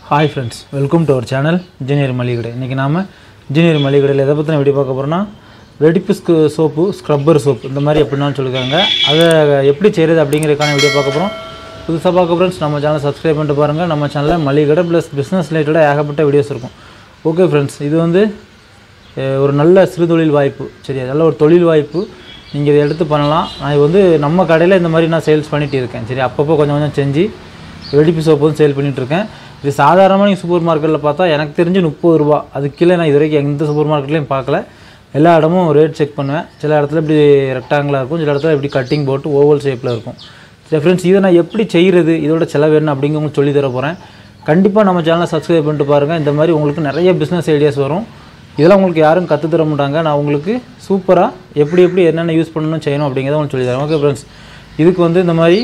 Hi friends welcome to our channel engineer மளிகை இன்றைக்கி நாம் இன்ஜினியர் மளிகைடையில் எதை பற்றின வீடியோ பார்க்க போகிறோன்னா வெடிப்பு ஸ்கு சோப்பு ஸ்க்ரப்பர் சோப்பு இந்த மாதிரி எப்படினாலும் சொல்லியிருக்காங்க அதை எப்படி செய்கிறது அப்படிங்கிறதுக்கான வீடியோ பார்க்க போகிறோம் புதுசாக பார்க்க ஃப்ரெண்ட்ஸ் நம்ம சேனல் சப்ஸ்கிரைப் பண்ணிட்டு பாருங்கள் நம்ம சேனலில் மளிகை ப்ளஸ் பிஸ்னஸ் ரிலேட்டடாக ஏகப்பட்ட வீடியோஸ் இருக்கும் ஓகே ஃப்ரெண்ட்ஸ் இது வந்து அஹ், ஒரு நல்ல சிறு தொழில் வாய்ப்பு சரி நல்ல ஒரு தொழில் வாய்ப்பு நீங்கள் இதை எடுத்து பண்ணலாம் நான் இது வந்து நம்ம கடையில் இந்த மாதிரி நான் சேல்ஸ் பண்ணிட்டு இருக்கேன் சரி அப்பப்போ கொஞ்சம் கொஞ்சம் செஞ்சு வெடிப்பு சோப்பு வந்து சேல் பண்ணிட்டு இருக்கேன் இது சாதாரணமாக நீங்கள் சூப்பர் மார்க்கெட்டில் பார்த்தா எனக்கு தெரிஞ்சு முப்பது ரூபா அதுக்கு கீழே நான் இது வரைக்கும் எந்த சூப்பர் மார்க்கெட்லையும் பார்க்கல எல்லா இடமும் ரேட் செக் பண்ணுவேன் சில இடத்துல இப்படி ரெக்டாங்கிளாக இருக்கும் சில இடத்துல இப்படி கட்டிங் போட்டு ஓவல் ஷேப்பில் இருக்கும் சரி ஃப்ரெண்ட்ஸ் இதை நான் எப்படி செய்கிறது இதோட செலவு என்ன அப்படிங்க உங்களுக்கு சொல்லி தர போகிறேன் கண்டிப்பாக நம்ம சேனலை சப்ஸ்கிரைப் பண்ணிட்டு பாருங்கள் இந்த மாதிரி உங்களுக்கு நிறைய பிஸ்னஸ் ஐடியாஸ் வரும் இதெல்லாம் உங்களுக்கு யாரும் கற்றுத் தர மாட்டாங்க நான் உங்களுக்கு சூப்பராக எப்படி எப்படி என்னென்ன யூஸ் பண்ணணும் செய்யணும் அப்படிங்கிறத உங்களுக்கு சொல்லி தரேன் ஓகே ஃப்ரெண்ட்ஸ் இதுக்கு வந்து இந்த மாதிரி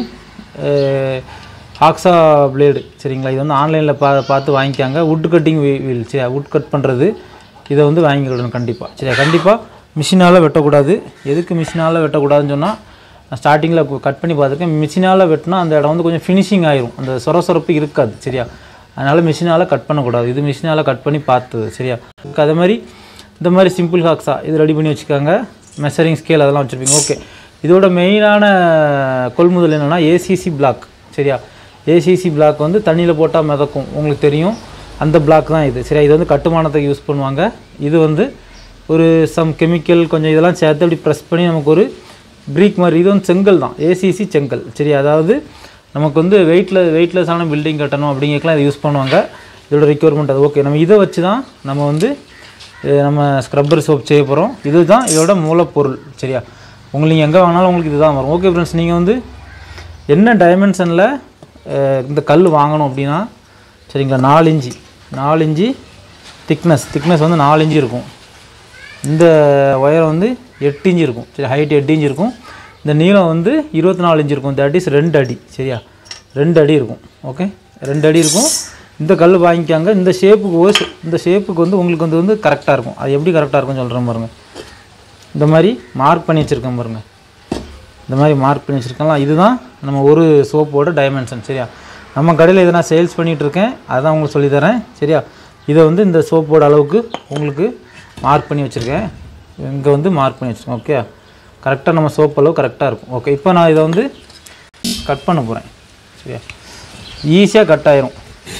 ஹாக்ஸா பிளேடு சரிங்களா இது வந்து ஆன்லைனில் பா பார்த்து வாங்கிக்காங்க வுட் கட்டிங் வீல் சரி வுட் கட் பண்ணுறது இதை வந்து வாங்கிக்கிடணும் கண்டிப்பாக சரியா கண்டிப்பாக மிஷினால் வெட்டக்கூடாது எதுக்கு மிஷினால் வெட்டக்கூடாதுன்னு சொன்னால் நான் ஸ்டார்டிங்கில் கட் பண்ணி பார்த்துருக்கேன் மிஷினால் வெட்டினா அந்த இடம் வந்து கொஞ்சம் ஃபினிஷிங் ஆயிரும் அந்த சொர சொரப்பு இருக்காது சரியா அதனால் மிஷினால் கட் பண்ணக்கூடாது இது மிஷினால் கட் பண்ணி பார்த்தது சரியா அதே மாதிரி இந்த மாதிரி சிம்பிள் ஹாக்ஸா இது ரெடி பண்ணி வச்சுக்காங்க மெஷரிங் ஸ்கேல் அதெல்லாம் வச்சுருப்பீங்க ஓகே இதோட மெயினான கொள்முதல் என்னென்னா ஏசிசி பிளாக் சரியா ஏசிசி பிளாக் வந்து தண்ணியில் போட்டால் மிதக்கும் உங்களுக்கு தெரியும் அந்த பிளாக் தான் இது சரியா இது வந்து கட்டுமானத்துக்கு யூஸ் பண்ணுவாங்க இது வந்து ஒரு சம் கெமிக்கல் கொஞ்சம் இதெல்லாம் சேர்த்து அப்படி ப்ரெஸ் பண்ணி நமக்கு ஒரு ப்ரீக் மாதிரி இது வந்து செங்கல் தான் ஏசிசி செங்கல் சரி அதாவது நமக்கு வந்து வெயிட்டில் வெயிட்லெஸ்ஸான பில்டிங் கட்டணும் அப்படிங்கிறதுலாம் இதை யூஸ் பண்ணுவாங்க இதோட ரெக்யர்மெண்ட் அது ஓகே நம்ம இதை வச்சு தான் நம்ம வந்து அஹ், நம்ம ஸ்க்ரப்பர் சோப் செய்ய போகிறோம் இதுதான் இதோட மூலப்பொருள் சரியா உங்களுக்கு நீங்கள் எங்கே வாங்கினாலும் உங்களுக்கு இதுதான் வரும் ஓகே ஃப்ரெண்ட்ஸ் நீங்கள் வந்து என்ன டைமென்ஷனில் இந்த கல் வாங்கணும் அப்படின்னா சரிங்களா நாலு இஞ்சி நாலு இஞ்சி திக்னஸ் திக்னஸ் வந்து நாலு இஞ்சி இருக்கும் இந்த ஒயரம் வந்து எட்டு இன்ச்சு இருக்கும் சரி ஹைட் எட்டு இன்ச்சு இருக்கும் இந்த நீளம் வந்து இருபத்தி நாலு இன்ச்சு இருக்கும் தட் இஸ் ரெண்டு அடி சரியா ரெண்டு அடி இருக்கும் ஓகே ரெண்டு அடி இருக்கும் இந்த கல் வாங்கிக்காங்க இந்த ஷேப்புக்கு ஒரு ஷே- இந்த ஷேப்புக்கு வந்து உங்களுக்கு வந்து வந்து கரெக்டாக இருக்கும் அது எப்படி கரெக்டாக இருக்கும்னு சொல்கிறேன் பாருங்க இந்த மாதிரி மார்க் பண்ணி வச்சுருக்கேன் பாருங்க இந்த மாதிரி மார்க் பண்ணி வச்சுருக்கலாம் இதுதான் நம்ம ஒரு சோப்போட டைமென்ஷன் சரியா நம்ம கடையில் இதை நான் சேல்ஸ் பண்ணிகிட்டு இருக்கேன் அதான் உங்களுக்கு சொல்லித்தரேன் சரியா இதை வந்து இந்த சோப்போட அளவுக்கு உங்களுக்கு மார்க் பண்ணி வச்சுருக்கேன் இங்கே வந்து மார்க் பண்ணி வச்சுருக்கேன் ஓகே கரெக்டாக நம்ம சோப் அளவு கரெக்டாக இருக்கும் ஓகே இப்போ நான் இதை வந்து கட் பண்ண போகிறேன் சரியா ஈஸியாக கட் ஆயிரும்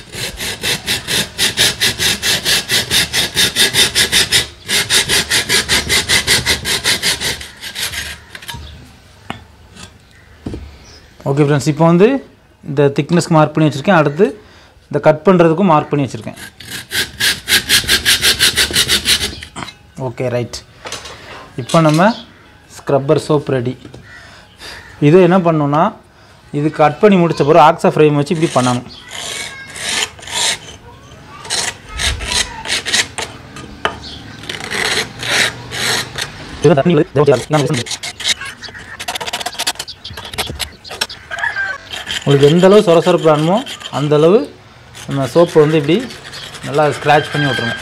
ஓகே ஃப்ரெண்ட்ஸ் இப்போ வந்து இந்த திக்னஸ்க்கு மார்க் பண்ணி வச்சுருக்கேன் அடுத்து இந்த கட் பண்ணுறதுக்கும் மார்க் பண்ணி வச்சுருக்கேன் ஓகே ரைட் இப்போ நம்ம ஸ்க்ரப்பர் சோப் ரெடி இது என்ன பண்ணணும்னா இது கட் பண்ணி முடிச்ச பிறகு ஆக்ஸா ஃப்ரேம் வச்சு இப்படி பண்ணணும் இது தண்ணி வருது. இதை வச்சு நான் விசில் உங்களுக்கு எந்த அளவு சொரசொரப்பு வேணுமோ அந்த அளவு நம்ம சோப்பை வந்து இப்படி நல்லா ஸ்க்ராட்ச் பண்ணி விட்ருங்க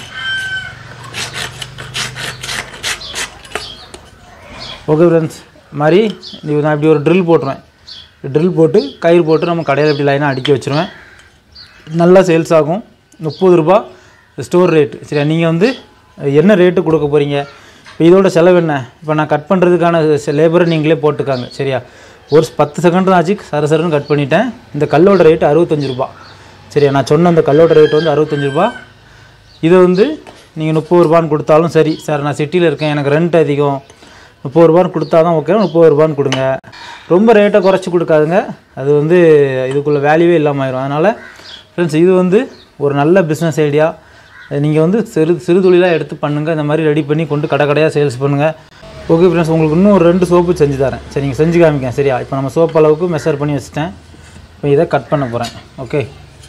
ஓகே ஃப்ரெண்ட்ஸ் மாதிரி இது நான் இப்படி ஒரு ட்ரில் போட்டுருவேன் ட்ரில் போட்டு கயிறு போட்டு நம்ம கடையில் இப்படி லைனாக அடுக்கி வச்சுருவேன் நல்லா சேல்ஸ் ஆகும் முப்பது ரூபா ஸ்டோர் ரேட்டு சரியா நீங்கள் வந்து என்ன ரேட்டு கொடுக்க போகிறீங்க இப்போ இதோட செலவு என்ன இப்போ நான் கட் பண்ணுறதுக்கான லேபரை நீங்களே போட்டுக்காங்க சரியா ஒரு பத்து செகண்ட் தான் ஆச்சு சர சரன்னு கட் பண்ணிட்டேன் இந்த கல்லோட ரேட்டு அறுபத்தஞ்சு ரூபா சரியா நான் சொன்ன அந்த கல்லோட ரேட்டு வந்து அறுபத்தஞ்சு ரூபா இதை வந்து நீங்கள் முப்பது ரூபான்னு கொடுத்தாலும் சரி சார் நான் சிட்டியில் இருக்கேன் எனக்கு ரெண்ட் அதிகம் முப்பது ரூபான்னு கொடுத்தா தான் ஓகே முப்பது ரூபான்னு கொடுங்க ரொம்ப ரேட்டை குறைச்சி கொடுக்காதுங்க அது வந்து இதுக்குள்ள வேல்யூவே இல்லாமல் ஆயிரும் அதனால் ஃப்ரெண்ட்ஸ் இது வந்து ஒரு நல்ல பிஸ்னஸ் ஐடியா நீங்கள் வந்து சிறு சிறு தொழிலாக எடுத்து பண்ணுங்கள் இந்த மாதிரி ரெடி பண்ணி கொண்டு கடை கடையாக சேல்ஸ் பண்ணுங்கள் ஓகே ஃப்ரெண்ட்ஸ் உங்களுக்கு இன்னும் ஒரு ரெண்டு சோப்பு செஞ்சு தரேன் சரி நீங்கள் செஞ்சு காமிக்கேன் சரியா இப்போ நம்ம சோப்பு அளவுக்கு மெஷர் பண்ணி வச்சுட்டேன் இப்போ இதை கட் பண்ண போகிறேன் ஓகே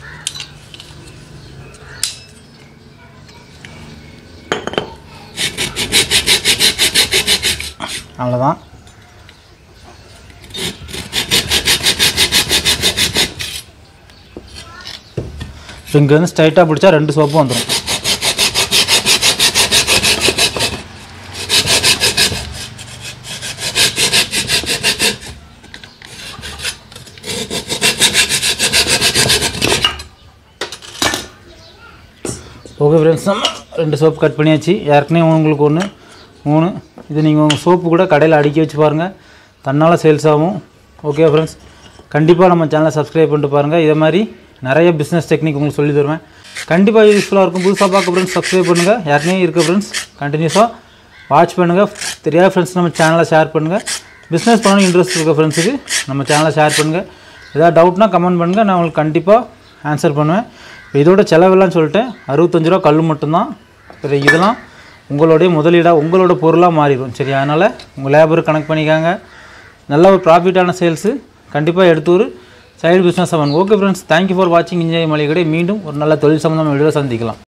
அவ்வளோதான் இப்போ இங்கேருந்து ஸ்ட்ரைட்டாக பிடிச்சா ரெண்டு சோப்பும் வந்துடும் ஓகே ஃப்ரெண்ட்ஸ் நம்ம ரெண்டு சோப்பு கட் பண்ணியாச்சு ஏற்கனவே உங்களுக்கு ஒன்று மூணு இது நீங்கள் உங்கள் சோப்பு கூட கடையில் அடுக்கி வச்சு பாருங்கள் தன்னால் சேல்ஸ் ஆகும் ஓகே ஃப்ரெண்ட்ஸ் கண்டிப்பாக நம்ம சேனலை சப்ஸ்கிரைப் பண்ணிட்டு பாருங்கள் இதே மாதிரி நிறைய பிஸ்னஸ் டெக்னிக் உங்களுக்கு சொல்லி தருவேன் கண்டிப்பாக யூஸ்ஃபுல்லாக இருக்கும் புதுசாக பார்க்க ஃப்ரெண்ட்ஸ் சப்ஸ்கிரைப் பண்ணுங்கள் ஏற்கனவே இருக்க ஃப்ரெண்ட்ஸ் கண்டினியூஸாக வாட்ச் பண்ணுங்கள் தெரியாத ஃப்ரெண்ட்ஸ் நம்ம சேனலை ஷேர் பண்ணுங்கள் பிஸ்னஸ் பண்ணணும் இன்ட்ரெஸ்ட் இருக்க ஃப்ரெண்ட்ஸுக்கு நம்ம சேனலை ஷேர் பண்ணுங்கள் ஏதாவது டவுட்னா கமெண்ட் பண்ணுங்கள் நான் உங்களுக்கு கண்டிப்பாக ஆன்சர் பண்ணுவேன் இப்போ இதோட செலவெல்லாம் சொல்லிட்டேன் அறுபத்தஞ்சு ரூபா கல் மட்டும்தான் இப்போ இதெல்லாம் உங்களுடைய முதலீடாக உங்களோட பொருளாக மாறிடும் சரி அதனால் உங்கள் லேபர் கனெக்ட் பண்ணிக்காங்க நல்ல ஒரு ப்ராஃபிட்டான சேல்ஸு கண்டிப்பாக எடுத்து ஒரு சைடு பிஸ்னஸ் பண்ணுங்க ஓகே ஃப்ரெண்ட்ஸ் தேங்க்யூ ஃபார் வாட்சிங் இன்ஜினியரிங் மளிகை கடை மீண்டும் ஒரு நல்ல தொழில் சம்மந்தமான வீடியோ சந்திக்கலாம்